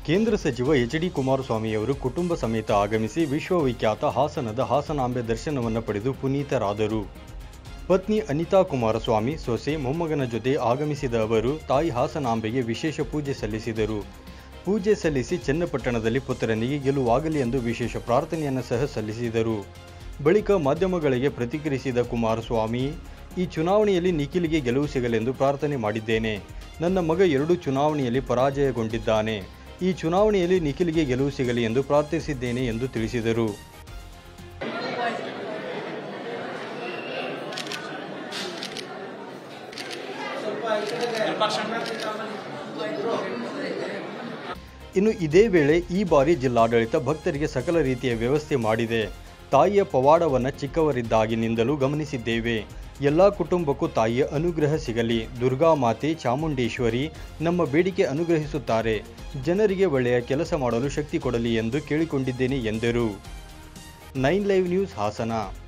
ಕೇಂದ್ರ ಸಚಿವ H D ಕುಮಾರಸ್ವಾಮಿಯವರು ಕುಟುಂಬ ಸಮೇತ ಆಗಮಿಸಿ ವಿಶ್ವವಿಖ್ಯಾತ ಹಾಸನದ ಹಾಸನಾಂಬೆ ದರ್ಶನವನ್ನು ಪಡೆದು ಪುನೀತರಾದರು ಪತ್ನಿ ಅನಿತಾ ಕುಮಾರಸ್ವಾಮಿ ಸೊಸೆ ಮೊಮ್ಮಗನ ಜೊತೆ ಆಗಮಿಸಿದ ಅವರು ತಾಯಿ ಹಾಸನಾಂಬೆಗೆ ವಿಶೇಷ ಪೂಜೆ ಸಲ್ಲಿಸಿದರು ಪೂಜೆ ಸಲ್ಲಿಸಿ ಚನ್ನಪಟ್ಟಣದಲ್ಲಿ ಪುತ್ರನಿಗೆ ಗೆಲುವಾಗಲಿ ಎಂದು ವಿಶೇಷ ಪ್ರಾರ್ಥನೆಯನ್ನು ಸಹ ಸಲ್ಲಿಸಿದರು ಬಳಿಕ ಮಾಧ್ಯಮಗಳಿಗೆ ಪ್ರತಿಕ್ರಿಯಿಸಿದ ಕುಮಾರಸ್ವಾಮಿ ಈ ಚುನಾವಣೆಯಲ್ಲಿ ನಿಖಿಲ್ಗೆ ಗೆಲುವು ಸಿಗಲೆಂದು ಪ್ರಾರ್ಥನೆ ಮಾಡಿದ್ದೇನೆ ನನ್ನ ಮಗ ಎರಡು ಚುನಾವಣೆಯಲ್ಲಿ ಪರಾಜಯಗೊಂಡಿದ್ದಾನೆ ಈ ಚುನಾವಣೆಯಲ್ಲಿ ನಿಖಿಲ್ಗೆ ಗೆಲುವು ಸಿಗಲಿ ಎಂದು ಪ್ರಾರ್ಥಿಸಿದ್ದೇನೆ ಎಂದು ತಿಳಿಸಿದರು ಇನ್ನು ಇದೇ ವೇಳೆ ಈ ಬಾರಿ ಜಿಲ್ಲಾಡಳಿತ ಭಕ್ತರಿಗೆ ಸಕಲ ರೀತಿಯ ವ್ಯವಸ್ಥೆ ಮಾಡಿದೆ ತಾಯಿಯ ಪವಾಡವನ್ನು ಚಿಕ್ಕವರಿದ್ದಾಗಿನಿಂದಲೂ ಗಮನಿಸಿದ್ದೇವೆ ಎಲ್ಲ ಕುಟುಂಬಕ್ಕೂ ತಾಯಿಯ ಅನುಗ್ರಹ ಸಿಗಲಿ ದುರ್ಗಾ ಮಾತೆ ಚಾಮುಂಡೇಶ್ವರಿ ನಮ್ಮ ಬೇಡಿಕೆ ಅನುಗ್ರಹಿಸುತ್ತಾರೆ ಜನರಿಗೆ ಒಳ್ಳೆಯ ಕೆಲಸ ಮಾಡಲು ಶಕ್ತಿ ಕೊಡಲಿ ಎಂದು ಕೇಳಿಕೊಂಡಿದ್ದೇನೆ ಎಂದರು ನೈನ್ ಲೈವ್ ನ್ಯೂಸ್ ಹಾಸನ